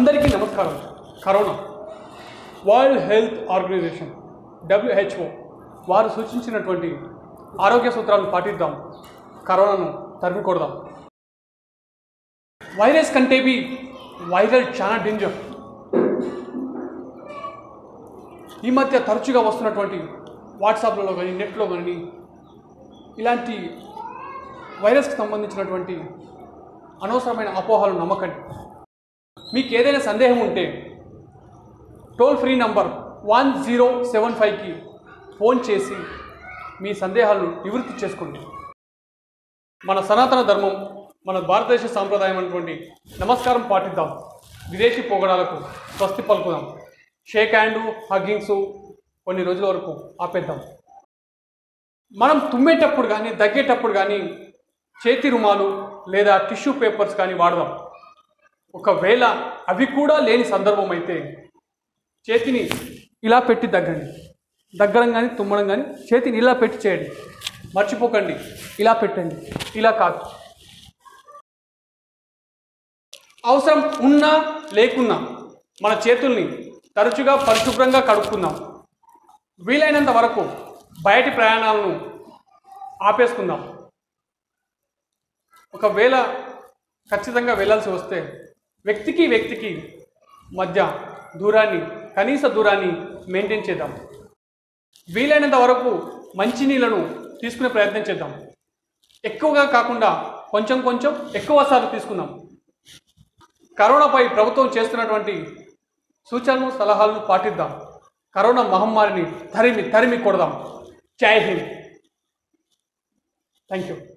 అందరికీ నమస్కారం corona world health organization WHO వారు సూచించినటువంటి ఆరోగ్య సూత్రాలను పాటిద్దాం కరోనాను తరిమి కొడదాం వైరస్ కంటే బి వైరల్ చాలా డేంజర్ ఈ మధ్య తరచుగా వస్తున్నటువంటి వాట్సాప్లలో కానీ నెట్లో కానీ ఇలాంటి వైరస్కి సంబంధించినటువంటి అనవసరమైన అపోహలు నమ్మకండి మీకు ఏదైనా సందేహం ఉంటే toll free number one zero seven ఫైవ్కి ఫోన్ చేసి మీ సందేహాలను నివృత్తి చేసుకోండి మన సనాతన ధర్మం మన భారతదేశ సాంప్రదాయం అనేటువంటి నమస్కారం పాటిద్దాం విదేశీ పోగడాలకు స్వస్తి పలుకుదాం షేక్ హ్యాండ్ హగ్గింగ్స్ కొన్ని రోజుల వరకు ఆపేద్దాం మనం తుమ్మేటప్పుడు కానీ దగ్గేటప్పుడు కానీ చేతి రుమాలు లేదా టిష్యూ పేపర్స్ కానీ వాడదాం ఒకవేళ అవి కూడా లేని సందర్భం అయితే చేతిని ఇలా పెట్టి దగ్గండి దగ్గరం కానీ తుమ్మడం కానీ చేతిని ఇలా పెట్టి చేయండి మర్చిపోకండి ఇలా పెట్టండి ఇలా కాదు అవసరం ఉన్నా లేకున్నా మన చేతుల్ని తరచుగా పరిశుభ్రంగా కడుక్కుందాం వీలైనంత వరకు బయటి ప్రయాణాలను ఆపేసుకుందాం ఒకవేళ ఖచ్చితంగా వెళ్ళాల్సి వస్తే వ్యక్తికి వ్యక్తికి మధ్య దూరాన్ని కనీస దూరాన్ని మెయింటైన్ చేద్దాం వీలైనంత వరకు మంచినీళ్ళను తీసుకునే ప్రయత్నం చేద్దాం ఎక్కువగా కాకుండా కొంచెం కొంచెం ఎక్కువ సార్లు తీసుకుందాం కరోనాపై ప్రభుత్వం చేస్తున్నటువంటి సూచనలు సలహాలను పాటిద్దాం కరోనా మహమ్మారిని తరిమి తరిమి కొడదాం జై హింద్ థ్యాంక్ యూ